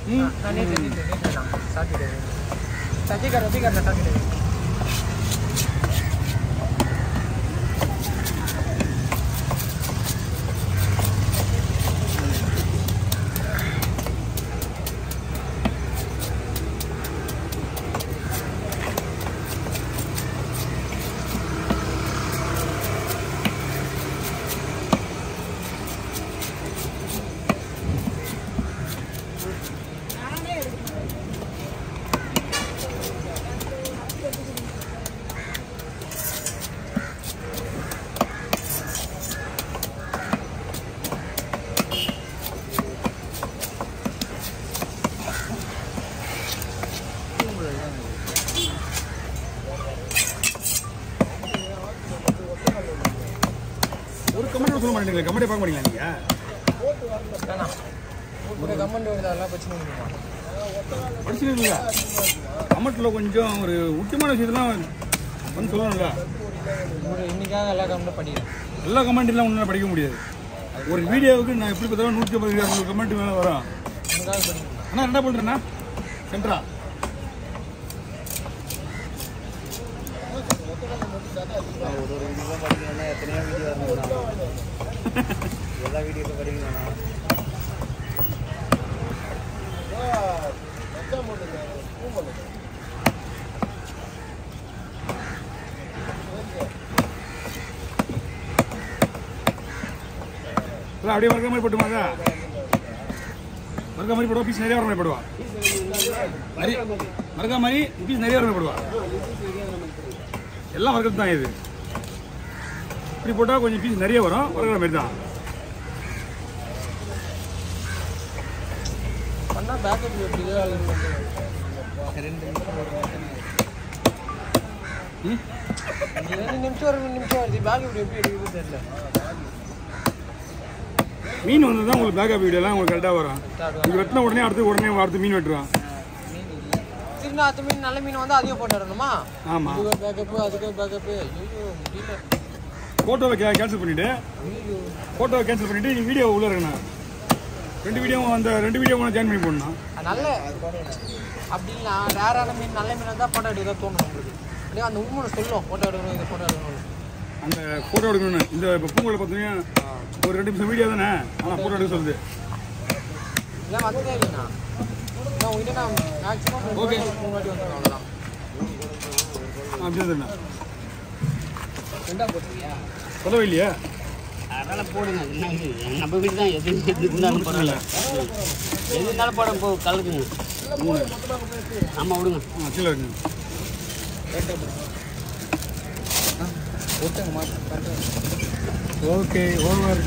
ம் நான் நேற்று நேற்று நேற்று நான் சாட்டர்டே சத்திகர் ரத்திகர் நான் சாட்டர்டே ஒரு கமெண்ட் சொல்ல மாட்டேங்கிறீங்க கமெண்டே பார்க்க மாட்டீங்களா நீங்கள் வேணாம் ஒரு கமெண்ட் வருது அதெல்லாம் பிரச்சனை இல்லைமா படிச்சுருக்கீங்க கமெண்ட்டில் கொஞ்சம் ஒரு முக்கியமான விஷயத்தெல்லாம் வந்து சொல்லணும்ல ஒரு இன்னைக்காக எல்லா கமெண்ட்டும் படிக்கிறேன் எல்லா கமெண்ட்லாம் ஒன்றும் படிக்க முடியாது ஒரு வீடியோவுக்கு நான் எப்படி பார்த்தாலும் நூற்றி ஐம்பது இரநூறு கமெண்ட் மேலே வரும் இன்னைக்காக படிக்கணும் அண்ணா என்ன பண்ணுறேண்ணா சென்ட்ரா ஒரு ஒரு வீடியோ படிக்கணும்னா எத்தனையோ வீடியோ வரணும் எல்லா வீடியோக்கும் படிக்கணும்னா இல்லை அப்படியே மறக்க மாதிரி போட்டுமாங்க மறக்க மாதிரி போடுவா பீஸ் நிறைய வர மாதிரி போடுவா நிறைய மறக்க மாதிரி பீஸ் நிறைய வர மாதிரி போடுவா எல்லாம் வர்க்கிறது தான் இது இப்படி போட்டால் கொஞ்சம் பீஸ் நிறைய வரும் வர்க்கிற மாதிரி தான் பண்ணா பேக்கப் எப்படி ரெண்டு நிமிஷம் ஒரு நிமிஷம் ம் ரெண்டு நிமிஷம் ஒரு நிமிஷம் வருது பேக்கப் எப்படி எடுக்குது தெரியல மீன் வந்து தான் உங்களுக்கு பேக்கப் வீடியோலாம் உங்களுக்கு கரெக்டாக வரும் இது வெட்டின உடனே அடுத்து உடனே அடுத்து மீன் வெட்டுருவான் திரும்ப அடுத்த மீன் நல்ல மீன் வந்து அதிகம் போட்டு வரணுமா ஆமாம் இதுக்கு பேக்கப்பு அதுக்கு பேக்கப்பு ஐயோ முடியல ஃபோட்டோவை கே கேன்சல் பண்ணிவிட்டு ஐயோ ஃபோட்டோவை கேன்சல் பண்ணிவிட்டு நீ வீடியோ உள்ளே இருக்கணும் ரெண்டு வீடியோவும் அந்த ரெண்டு வீடியோவும் ஜாயின் பண்ணி போடணும் அது நல்ல அப்படின்னா ரேரான மீன் நல்ல மீன் தான் ஃபோட்டோ எடுக்க தோணும் நம்மளுக்கு அப்படியே அந்த உண்மை சொல்லும் ஃபோட்டோ எடுக்கணும் இது ஃபோட்டோ எடுக்கணும் அந்த ஃபோட்டோ எடுக்கணும்னு இந்த இப்போ பூங்கோலை பார்த்தீங்கன்னா ஒரு ரெண்டு நிமிஷம் வீடியோ தானே ஆனால் ஃபோட்டோ எடுக்க சொல்லுது இதெல்லாம் வந்ததே இல்லைண்ணா நான் உங்ககிட்ட நான் மேக்ஸிமம் Okay. மூணு வாட்டி வந்துடும் அவ்வளோதான் அப்படி தானே ரெண்டா போட்டுருக்கியா சொல்லவே இல்லையா அதனால போடுங்க என்ன இது? நம்ம வீடு தான் எது எது இருந்தாலும் பரவாயில்ல எது இருந்தாலும் போட போ கலக்குங்க மூணு ஆமாம் விடுங்க ஆ கீழே இருக்குங்க ஒருத்தங்க மாட்டேன் ஓகே ஓவர்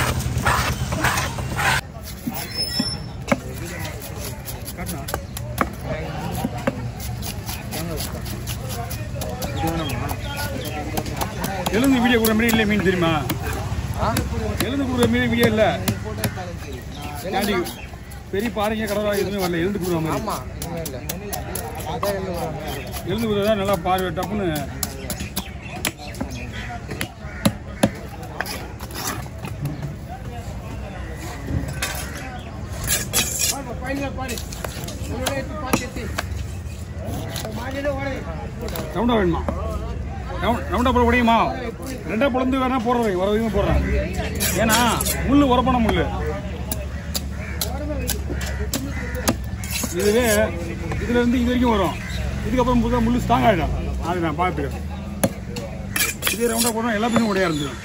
காட்டுனா எழுந்து வீடியோ கொடுக்குற மாதிரி இல்லை மீன் தெரியுமா ஆ எழுந்து கொடுக்குற மாதிரி வீடியோ இல்லை ஏன்டி பெரிய பாறைங்க கடலா எதுவுமே வரல எழுந்து கொடுக்குற மாதிரி ஆமாம் எதுவுமே இல்லை அதான் எழுதுவாங்க எழுந்து கொடுத்தா நல்லா பார்வை டப்புன்னு ரவுண்டா வேணுமா ரவுண்ட் ரவுண்டா போட முடியுமா ரெண்டா பொழந்து வேணா போடுறேன் வர வரைக்கும் போடுறேன் ஏன்னா முள்ளு உரப்பான முள்ளு இதுவே இதுல இருந்து இது வரைக்கும் வரும் இதுக்கப்புறம் புதுசாக முள்ளு ஸ்ட்ராங் ஆகிடும் அது நான் பார்த்துக்கிறேன் இதே ரவுண்டாக போடுறோம் எல்லா பீஸும் உடையா இருந்துடும்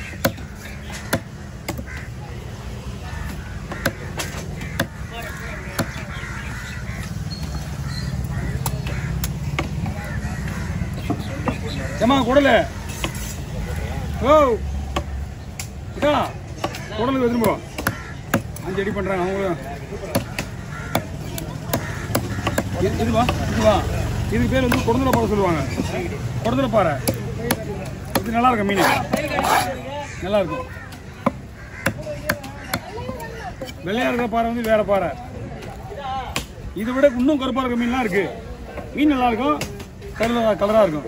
ஏமா குடல ஓ இதா குடலுக்கு எடுத்துட்டு போ அஞ்சு அடி பண்ணுறாங்க அவங்களும் இது- இதுவா இதுவா இதுக்கு பேர் வந்து குடந்தல பாறை சொல்லுவாங்க குடந்தல பாறை இது நல்லா இருக்கும் மீன் நல்லா இருக்கும் வெள்ளையா இருக்கிற பாறை வந்து வேற பாறை இதை விட இன்னும் கருப்பா இருக்க மீன்லாம் இருக்கு மீன் நல்லா இருக்கும் கலர் கலரா இருக்கும்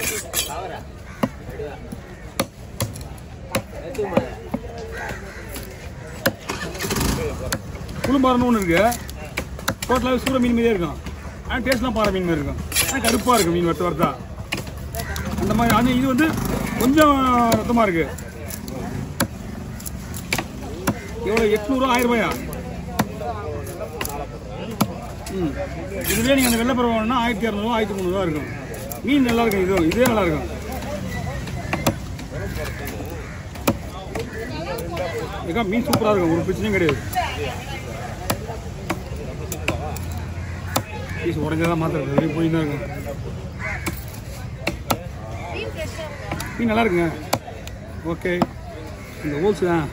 குளும்பாறைன்னு ஒன்று இருக்கு டோட்டலாகவே சூற மீன் மாதிரியே இருக்கும் ஆனால் டேஸ்ட்லாம் பாறை மீன் மாதிரி இருக்கும் ஆனால் கருப்பாக இருக்கும் மீன் வறுத்த வறுத்தா அந்த மாதிரி அது இது வந்து கொஞ்சம் ரத்தமாக இருக்கு எவ்வளோ எட்நூறுவா ஆயிரம் ரூபாயா ம் இதுலேயே நீங்கள் அந்த வெள்ளைப்பறவை வேணும்னா ஆயிரத்தி இரநூறுவா ஆயிரத்தி முந்நூறுவா இருக்கும் மீன் நல்லா இருக்கும் இது இதே நல்லா இருக்கும் ஏக்கா மீன் சூப்பராக இருக்கும் ஒரு பிரச்சனையும் கிடையாது பீஸ் உடஞ்சதான் மாத்திரம் வெளியே போய் தான் இருக்கும் மீன் நல்லா இருக்குங்க ஓகே இந்த ஹோல்ஸ் தான்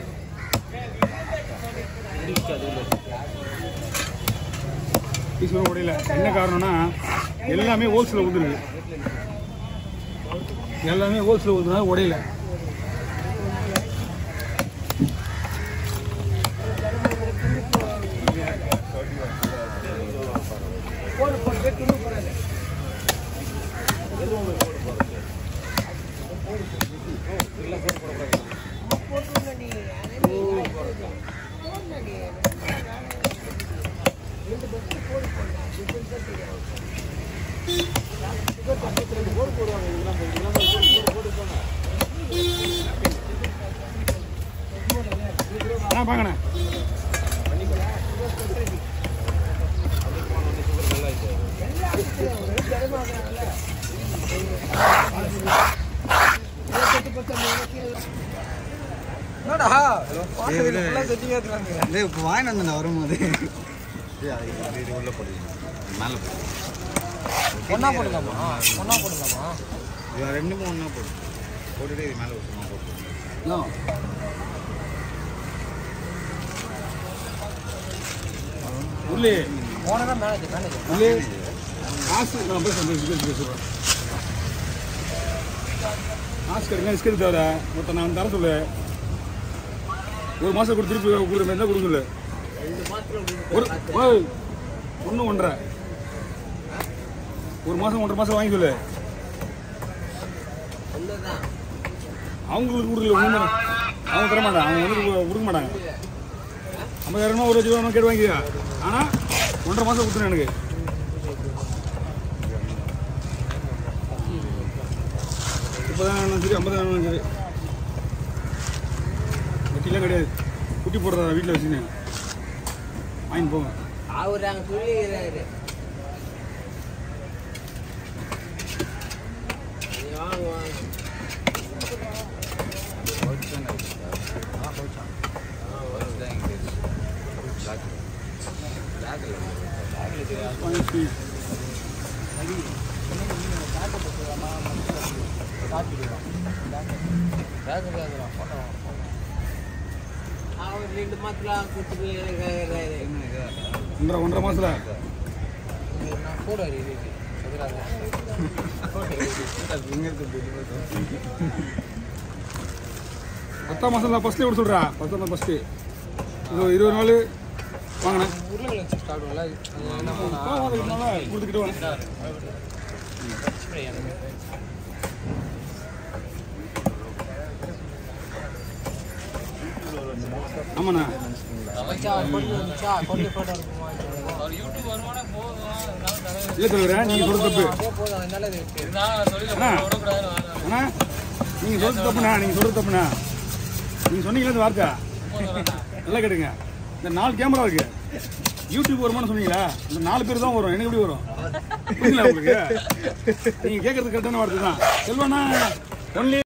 பீஸ் கூட உடையல என்ன காரணம்னா எல்லாமே ஹோல்ஸில் வந்துருக்கு எல்லாமே ஹோல்ஸில் ஊற்றுனால உடையல ஆ பாங்கண்ணே என்னடா பார்த்ததுல ஃபுல்லாக செட்டிங்காக இருக்கிறாங்க இப்போ வாங்கிட்டு வந்தேன் வரும்போது ஒன்றா போடலாமா ஒன்றா போடலாமா இது ரெண்டு மூணு ஒன்றா போடு போட்டுட்டு இது மேலே சும்மா போட்டு உள்ளே ஓனரா மேனேஜர் மேனேஜர் உள்ளே காசு நான் போய் சொல்றேன் பேசி பேசுகிறேன் காசு கிடைக்கும் ஸ்கேல் தவிர மொத்தம் நான் தர சொல்லு ஒரு மாதம் கொடுத்து திருப்பி கொடுக்குற மாதிரி தான் கொடுக்க சொல்லு ஒரு ஓய், ஒண்ணு ஒன்றரை ஒரு மாதம் ஒன்றரை மாதம் வாங்கி சொல்லு அவங்களுக்கு கொடுக்கல ஒன்றும் அவங்க தர மாட்டாங்க அவங்க வந்து கு- கொடுக்க மாட்டாங்க ஐம்பதாயிரமா ஒரு லட்சம் ரூபா கேட்டு வாங்கிக்க ஆனால் ஒன்றரை மாதம் கொடுத்துரு எனக்கு முப்பதாயிரம் சரி ஐம்பதாயிரம் சரி வட்டிலாம் கிடையாது குட்டி போடுறதா வீட்டில் வச்சுன்னு வாங்கி போங்க அவர் அங்கே சொல்லிக்கிறாரு வாங்க வாங்க வாங்கி அவர் ரெண்டு மாதத்தில் கொடுத்துட்டு இருக்கிறாரு ஒன்றரை ஒன்றரை மாதத்தில் நான் போடுவார் இது சொல்கிறாங்க பத்தாம் மாதம் ஃபஸ்ட்டே விட சொல்கிறா பத்தாம் தான் ஃபஸ்ட்டு இது இருபது நாள் வாங்கினேன் உருளைக்கிழங்கு ஸ்டார்ட் வரல என்ன பண்ணா கொடுத்துக்கிட்டு வாங்க ஆமாண்ணா வச்சா கொண்டு வந்துச்சா கொண்டு போட்டோ இருக்குமா இல்லை தலைவரே நீங்கள் சொல்கிறது தப்பு அப்படியே போதும் அதனால இது அண்ணா அண்ணா நீங்கள் சொல்கிறது தப்புண்ணா நீங்கள் சொல்கிறது தப்புண்ணா நீங்கள் சொன்னீங்களே இந்த வார்த்தை நல்லா கேட்டுங்க இந்த நாலு கேமரா இருக்கு யூடியூப் வருமானு சொன்னீங்களா இந்த நாலு பேர் தான் வரும் எனக்கு எப்படி வரும் புரியல உங்களுக்கு நீங்கள் கேட்கறது கரெக்டான வார்த்தை தான் செல்வண்ணா ஒன்லி